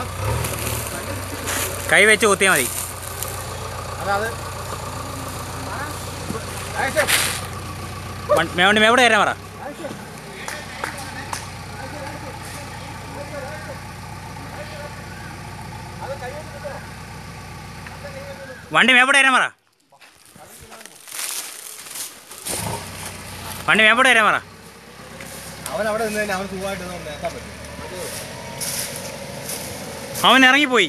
കൈ വെച്ച് കുത്തിയാൽ മതി അതായത് വൺ- മേവണ്ടി മേവിടെ വരാൻ പറ വണ്ടി മേപ്പോട്ട് വരാൻ പറ വണ്ടി മേപ്പോട്ട് വരാൻ പറ അവൻ അവിടെ നിന്ന് തന്നെ അവൻ സുഖമായിട്ട് നിന്ന് നേക്കാൻ പറ്റും അവൻ ഇറങ്ങിപ്പോയി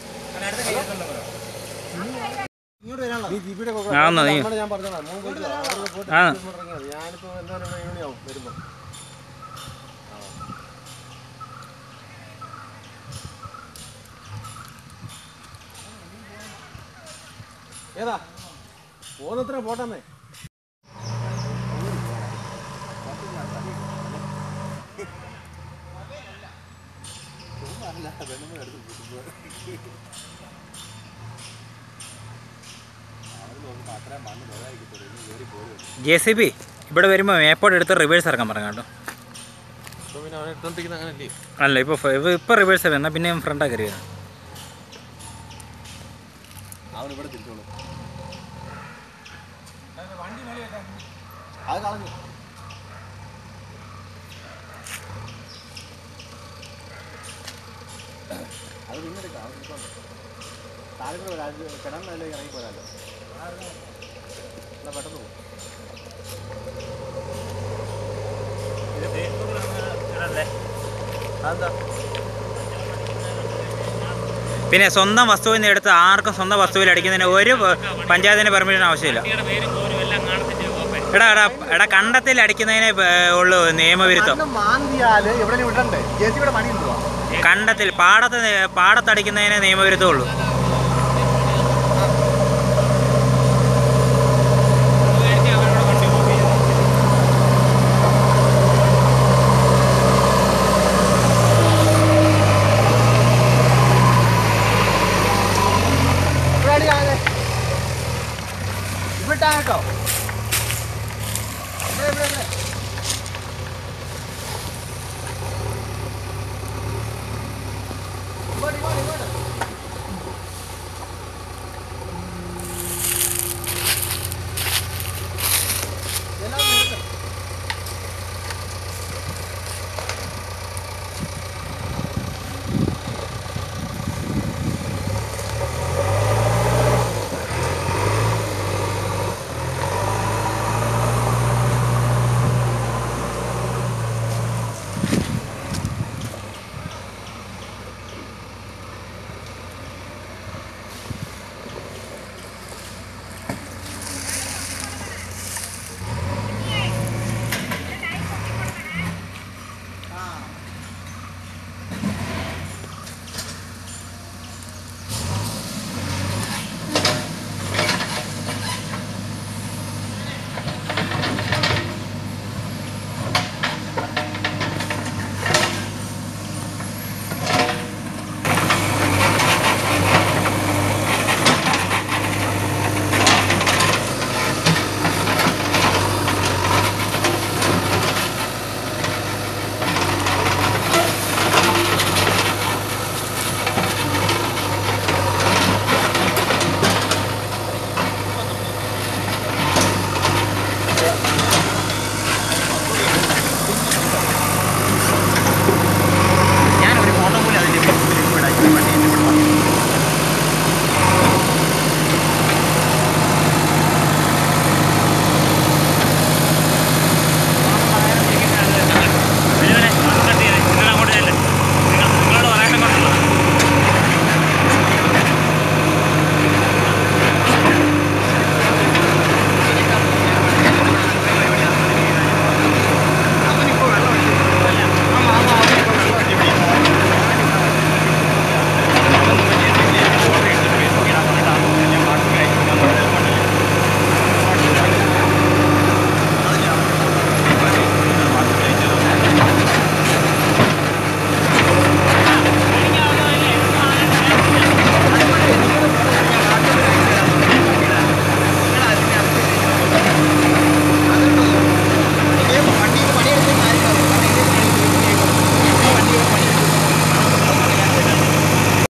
ഇങ്ങോട്ട് വരാനുള്ള നീ ജിബിയുടെ ആ, എന്നാ നീ. ഞാൻ പറഞ്ഞോളാം മൂന്ന് പോയിട്ട് വാ. അവിടെ പോയിട്ട് ആ. ഇങ്ങോട്ട് ഇറങ്ങിയാൽ മതി. ഞാനിപ്പോ എന്താ പറയുക ഏഴ് മണിയാവും വരുമ്പോ ഏതാ പോകുന്നത്ര പോട്ടെന്നേ ജെ സി ബി ഇവിടെ വരുമ്പോൾ മേപ്പോട്ട് എടുത്ത് റിവേഴ്സ് ഇറക്കാൻ പറഞ്ഞു കേട്ടോ ഇപ്പൊ പിന്നെ അവനെ എടുത്തോണ്ടിരിക്കുന്ന അങ്ങനല്ലേ അല്ല ഇപ്പോൾ ഇപ്പോൾ റിവേഴ്സ് എന്നാൽ പിന്നെ ഫ്രണ്ടാ കയറി വരുന്നത് അവൻ ഇവിടെ തിരിച്ചോളൂ അത് കളഞ്ഞു അത് പിന്നെ എടുക്കാം അത് എടുത്തോണ്ട്. താഴെ കൂടെ വരാം. അത് കിടന്നല്ലേ ഇറങ്ങി പോരാലോ എന്നാ പെട്ടെന്ന് പോകും അതെന്താ പിന്നെ സ്വന്തം വസ്തുവിൽ നിന്ന് എടുത്ത് ആർക്കും സ്വന്തം വസ്തുവിൽ അടിക്കുന്നതിന് ഒരു പഞ്ചായത്തിന് പെർമിഷൻ ആവശ്യമില്ല എടാ എടാ എടാ കണ്ടത്തിൽ അടിക്കുന്നതിനെ ഏർ, ഉള്ളൂ നിയമവിരുദ്ധം മണ്ണ് മാന്തിയാല് എവിടെ വിടണ്ടേ ജെ സി ഇവിടെ പണി എന്തുവാ കണ്ടത്തിൽ പാടത്ത് നി- പാടത്തടിക്കുന്നതിനെ നിയമവിരുദ്ധം ഉള്ളൂ